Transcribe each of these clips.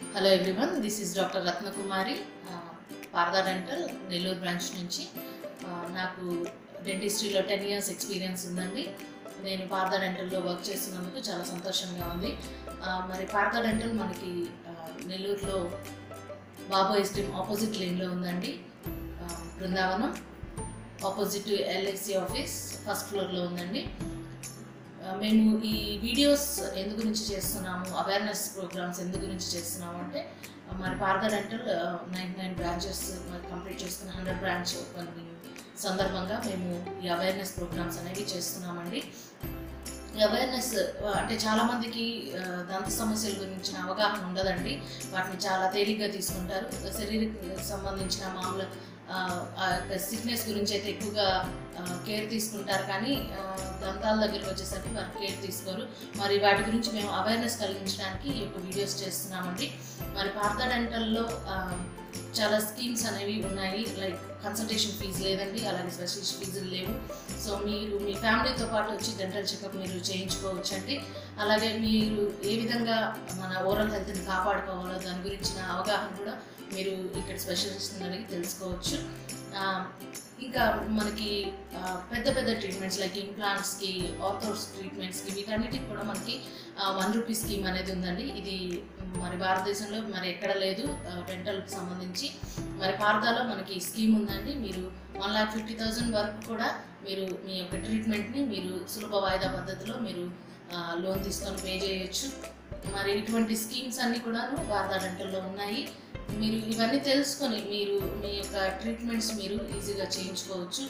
hello everyone this is doctor Ratnakumari Parada dental Nellore branch నుంచి ఆ, నాకు డెంటిస్ట్రీలో టెన్ ఇయర్స్ ఎక్స్పీరియన్స్ ఉందండి నేను పారదా డెంటల్లో వర్క్ చేస్తున్నందుకు చాలా సంతోషంగా ఉంది ఆ, మరి పారదా డెంటల్ మనకి ఆ, నెల్లూరులో బాబు ఎస్టీమ్ ఆపోజిట్ లేన్లో ఉందండి ఆ, Brindavanam opposite LIC office first ఫ్లోర్లో ఉందండి ఆ, మేము ఈ వీడియోస్ ఎందు గురించి చేస్తున్నాము అవేర్నెస్ ప్రోగ్రామ్స్ ఎందు గురించి చేస్తున్నాము అంటే ఆ, మరి Parada dental nine nine branches మరి కంప్లీట్ చేస్తున్న హండ్రెడ్ బ్రాంచ్ కొన్ని సందర్భంగా మేము ఈ అవేర్నెస్ ప్రోగ్రామ్స్ అనేవి చేస్తున్నామండి ఈ అవేర్నెస్ అంటే చాలామందికి ఆ, దంత సమస్యల గురించిన అవగాహన ఉండదండి వాటిని చాలా తేలిగ్గా తీసుకుంటారు శరీరకు సంబంధించిన మామూలు సిక్నెస్ గురించి అయితే ఎక్కువగా కేర్ తీసుకుంటారు కానీ ఆ, దంతాల దగ్గరికి వచ్చేసరికి వారు కేర్ తీసుకోరు మరి వాటి గురించి మేము అవేర్నెస్ కలిగించడానికి ఈ యొక్క వీడియోస్ చేస్తున్నామండి మరి పార్థ డెంటల్లో ఆ, చాలా స్కీమ్స్ అనేవి ఉన్నాయి లైక్ కన్సల్టేషన్ ఫీజు లేదండి అలాగే స్పెషలిస్ట్ ఫీజులు లేవు సో మీరు మీ ఫ్యామిలీతో పాటు వచ్చి డెంటల్ చెకప్ మీరు చేయించుకోవచ్చు అండి అలాగే మీరు ఏ విధంగా మన ఓరల్ హెల్త్ని కాపాడుకోవాలో దాని గురించిన అవగాహన కూడా మీరు ఇక్కడ స్పెషలిస్ట్ అడిగి తెలుసుకోవచ్చు ఆ, ఇంకా మనకి ఆ, పెద్ద పెద్ద ట్రీట్మెంట్స్ లైక్ ఇంప్లాంట్స్కి ఆర్థోస్ ట్రీట్మెంట్స్కి వీటన్నిటికి కూడా మనకి వన్ రూపీ స్కీమ్ అనేది ఉందండి ఇది మరి భారతదేశంలో మరి ఎక్కడ లేదు డెంటల్కి సంబంధించి మరి పారదాలో మనకి స్కీమ్ ఉందండి మీరు వన్ లాక్ ఫిఫ్టీ థౌజండ్ వరకు కూడా మీరు మీ యొక్క ట్రీట్మెంట్ని మీరు సులభ వాయిదా పద్ధతిలో మీరు లోన్ తీసుకొని పే చేయొచ్చు మరి ఇటువంటి స్కీమ్స్ అన్నీ కూడాను వారదా డెంటల్లో ఉన్నాయి మీరు ఇవన్నీ తెలుసుకొని మీరు మీ యొక్క ట్రీట్మెంట్స్ మీరు ఈజీగా చేయించుకోవచ్చు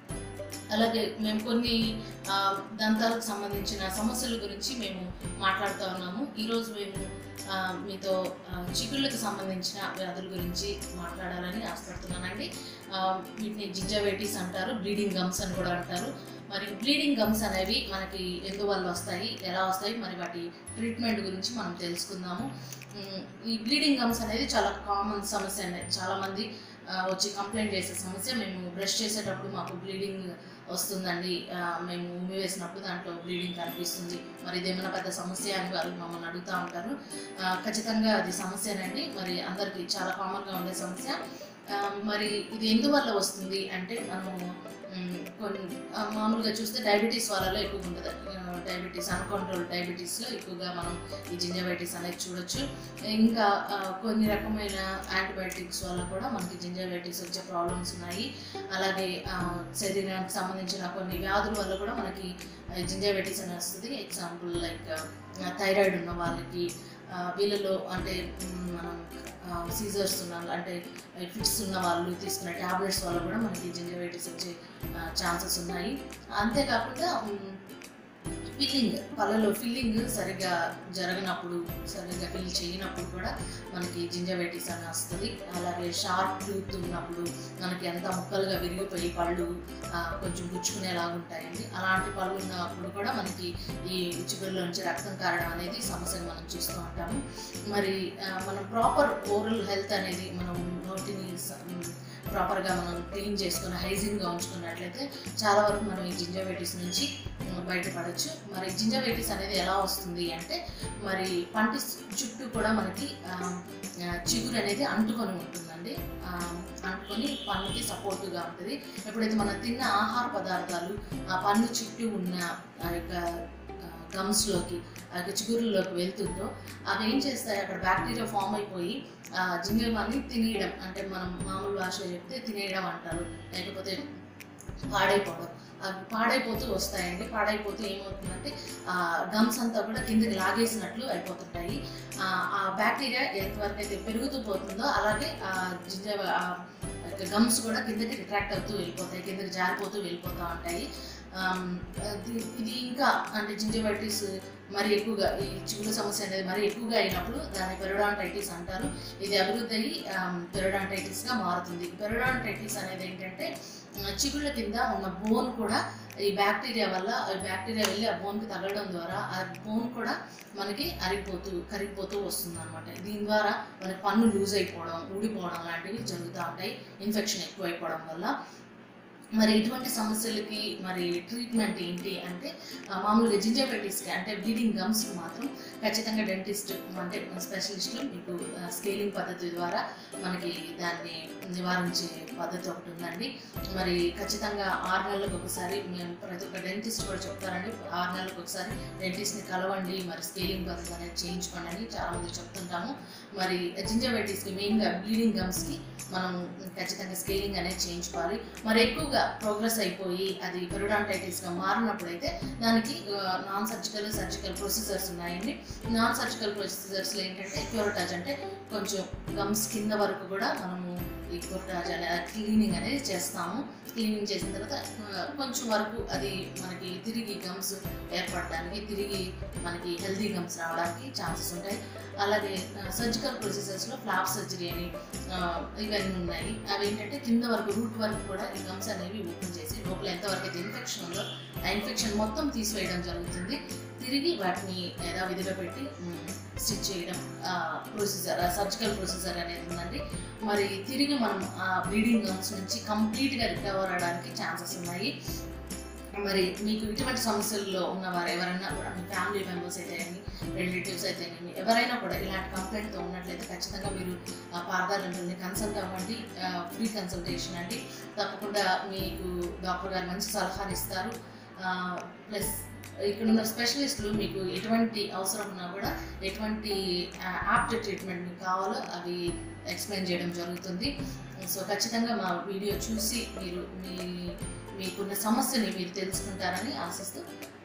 అలాగే మేము కొన్ని ఆ, దంతాలకు సంబంధించిన సమస్యల గురించి మేము మాట్లాడుతూ ఉన్నాము ఈరోజు మేము ఆ, మీతో ఆ, చిగుళ్ళకు సంబంధించిన వ్యాధుల గురించి మాట్లాడాలని ఆశపడుతున్నానండి ఆ, వీటిని జింజవైటిస్ అంటారు బ్లీడింగ్ గమ్స్ అని కూడా అంటారు మరి బ్లీడింగ్ గమ్స్ అనేవి మనకి ఎందువల్ల వస్తాయి ఎలా వస్తాయి మరి వాటి ట్రీట్మెంట్ గురించి మనం తెలుసుకుందాము ఉమ్, ఈ బ్లీడింగ్ గమ్స్ అనేది చాలా కామన్ సమస్య అండి చాలామంది ఆ, వచ్చి కంప్లైంట్ చేసే సమస్య మేము బ్రష్ చేసేటప్పుడు మాకు బ్లీడింగ్ వస్తుందండి ఆ, మేము ఉమ్మి వేసినప్పుడు దాంట్లో బ్లీడింగ్ కనిపిస్తుంది మరి ఇదేమైనా పెద్ద సమస్య అని వారు మమ్మల్ని అడుగుతూ ఉంటారు ఆ, ఖచ్చితంగా అది సమస్యనండి మరి అందరికీ చాలా కామన్గా ఉండే సమస్య ఆ, మరి ఇది ఎందువల్ల వస్తుంది అంటే మనము మ్, కొన్ని ఆ, మామూలుగా చూస్తే డయాబెటీస్ వాళ్ళలో ఎక్కువ ఉంటుంది డయాబెటీస్ అన్కంట్రోల్ డయాబెటీస్లో ఎక్కువగా మనం ఈ జింజబైటిస్ అనేది చూడొచ్చు ఇంకా ఆ, కొన్ని రకమైన యాంటీబయాటిక్స్ వల్ల కూడా మనకి జింజబైటిస్ వచ్చే ప్రాబ్లమ్స్ ఉన్నాయి అలాగే ఆ, శరీరానికి సంబంధించిన కొన్ని వ్యాధుల వల్ల కూడా మనకి జింజబైటిస్ అని వస్తుంది ఎగ్జాంపుల్ లైక్ థైరాయిడ్ ఉన్న వాళ్ళకి ఆ, వీళ్ళలో అంటే మ్, మనం సీజర్స్ ఉన్న అంటే ఫిట్స్ ఉన్న వాళ్ళు తీసుకునే ట్యాబ్లెట్స్ వల్ల కూడా మనకి జింజబైటిస్ వచ్చే ఛాన్సెస్ ఉన్నాయి అంతేకాకుండా మ్, ఫిల్లింగ్ పళ్ళలో ఫిల్లింగ్ సరిగ్గా జరగనప్పుడు సరిగ్గా ఫిల్ చేయనప్పుడు కూడా మనకి జింజబైటిస్ అని వస్తుంది అలాగే షార్ప్ టూత్ ఉన్నప్పుడు మనకి ఎంత ముక్కలుగా విరిగిపోయి పళ్ళు ఆ, కొంచెం గుచ్చుకునేలాగా ఉంటాయండి అలాంటి పళ్ళు ఉన్నప్పుడు కూడా మనకి ఈ చిగురులోంచి రక్తం కారడం అనేది సమస్యను మనం చూస్తూ ఉంటాము మరి ఆ, మనం ప్రాపర్ ఓరల్ హెల్త్ అనేది మనం నోటిని స- మ్, ప్రాపర్గా మనం క్లీన్ చేసుకుని హైజీన్గా ఉంచుకున్నట్లయితే చాలా వరకు మనం ఈ జింజబైటిస్ నుంచి మ్, బయటపడవచ్చు మరి జింజబైటిస్ అనేది ఎలా వస్తుంది అంటే మరి పంటి చుట్టూ కూడా మనకి ఆ, ఆ, చిగురు అనేది అంటుకొని ఉంటుందండి ఆ, అంటుకొని పన్నుకి సపోర్టుగా ఉంటుంది ఎప్పుడైతే మనం తిన్న ఆహార పదార్థాలు ఆ పన్ను చుట్టూ ఉన్న ఆ యొక్క గమ్స్లోకి ఆ యొక్క చిగురుల్లోకి వెళ్తుందో అవి ఏం చేస్తాయి అక్కడ బ్యాక్టీరియా ఫామ్ అయిపోయి ఆ జింజర్మాన్ని తినేయడం అంటే మనం మామూలు భాషలో చెప్తే తినేయడం అంటారు లేకపోతే పాడైపోవడం అవి పాడైపోతూ వస్తాయండి పాడైపోతూ ఏమవుతుందంటే ఆ గమ్స్ అంతా కూడా కిందకి లాగేసినట్లు అయిపోతుంటాయి ఆ, ఆ బ్యాక్టీరియా ఎంతవరకు అయితే పెరుగుతూ పోతుందో అలాగే ఆ జింజర్ గమ్స్ కూడా కిందకి రిట్రాక్ట్ అవుతూ వెళ్ళిపోతాయి కిందకి జారిపోతూ వెళ్ళిపోతూ ఉంటాయి ఆమ్, అది- ఇది ఇంకా అంటే జింజబైటిస్ మరి ఎక్కువగా ఈ చిగురు సమస్య అనేది మరి ఎక్కువగా అయినప్పుడు దాన్ని పెరోడాంటైటిస్ అంటారు ఇది అభివృద్ధి అయ్యి పెరోడాంటైటిస్గా మారుతుంది పెరోడాంటైటిస్ అనేది ఏంటంటే ఆ, చిగుళ్ళ కింద ఉన్న బోన్ కూడా ఈ బ్యాక్టీరియా వల్ల ఈ బ్యాక్టీరియా వెళ్ళి ఆ బోన్కి తగలడం ద్వారా ఆ బోన్ కూడా మనకి అరిగిపోతూ కరిగిపోతూ వస్తుంది అనమాట దీని ద్వారా మనకి పన్ను లూజ్ అయిపోవడం ఊడిపోవడం లాంటివి జరుగుతూ ఉంటాయి ఇన్ఫెక్షన్ ఎక్కువ అయిపోవడం వల్ల మరి ఇటువంటి సమస్యలకి మరి ట్రీట్మెంట్ ఏంటి అంటే ఆ, మామూలుగా జింజర్పెటిస్కి అంటే బ్లీడింగ్ గమ్స్ మాత్రం ఖచ్చితంగా డెంటిస్ట్ అంటే స్పెషలిస్టులు మీకు స్కేలింగ్ పద్ధతి ద్వారా మనకి దాన్ని నివారించే పద్ధతి ఒకటి ఉందండి మరి ఖచ్చితంగా ఆరు నెలలకు ఒకసారి మేము ప్రతి ఒక్క డెంటిస్ట్ కూడా చెప్తారండి ఆరు నెలలకు ఒకసారి డెంటిస్ట్ని కలవండి మరి స్కేలింగ్ పద్ధతి అనేది చేయించుకోండి అని చాలామంది చెప్తుంటాము మరి జింజర్పెటిస్కి మెయిన్గా బ్లీడింగ్ గమ్స్కి మనం ఖచ్చితంగా స్కేలింగ్ అనేది చేయించుకోవాలి మరి ఎక్కువగా ప్రోగ్రెస్ అయిపోయి అది పెరుడాంటైటిస్గా మారినప్పుడు అయితే దానికి నాన్ సర్జికల్ సర్జికల్ ప్రొసీజర్స్ ఉన్నాయండి నాన్ సర్జికల్ ప్రొసీజర్స్లో ఏంటంటే క్యూరటాజ్ అంటే కొంచెం గమ్స్ కింద వరకు కూడా మనము ఈ క్యూరటాజ్ అనే క్లీనింగ్ అనేది చేస్తాము క్లీనింగ్ చేసిన తర్వాత ఆ, కొంచెం వరకు అది మనకి తిరిగి గమ్స్ ఏర్పడడానికి తిరిగి మనకి హెల్తీ గమ్స్ రావడానికి ఛాన్సెస్ ఉంటాయి అలాగే సర్జికల్ ప్రొసీజర్స్లో ఫ్లాప్ సర్జరీ అని ఆ, ఇవన్నీ ఉన్నాయి అవి ఏంటంటే కింద వరకు రూట్ వరకు కూడా ఈ గమ్స్ అనేవి ఓపెన్ చేసి లోపల ఎంతవరకు అయితే ఇన్ఫెక్షన్ ఉందో ఆ ఇన్ఫెక్షన్ మొత్తం తీసివేయడం జరుగుతుంది తిరిగి వాటిని యథావిధిగా పెట్టి స్టిచ్ చేయడం ప్రొసీజర్ సర్జికల్ ప్రొసీజర్ అనేది ఉందండి మరి తిరిగి మనం ఆ బ్లీడింగ్ గమ్స్ నుంచి కంప్లీట్గా రికవర్ అవడానికి ఛాన్సెస్ ఉన్నాయి మరి మీకు ఇటువంటి సమస్యల్లో ఉన్నవారు ఎవరైనా కూడా మీ ఫ్యామిలీ మెంబర్స్ అయితేనేమి రిలేటివ్స్ అయితేనేమి ఎవరైనా కూడా ఇలాంటి కంప్లైంట్తో ఉన్నట్లయితే ఖచ్చితంగా మీరు పారదారులని కన్సల్ట్ అవ్వండి ఫ్రీ కన్సల్టేషన్ అండి తప్పకుండా మీకు డాక్టర్ గారు మంచి సలహాలు ఇస్తారు ప్లస్ ఇక్కడ ఉన్న స్పెషలిస్టులు మీకు ఎటువంటి అవసరం ఉన్నా కూడా ఎటువంటి యాప్ట్ ట్రీట్మెంట్ మీకు కావాలో అవి ఎక్స్ప్లెయిన్ చేయడం జరుగుతుంది సో ఖచ్చితంగా మా వీడియో చూసి మీరు మీ మీకున్న సమస్యని మీరు తెలుసుకుంటారని ఆశిస్తూ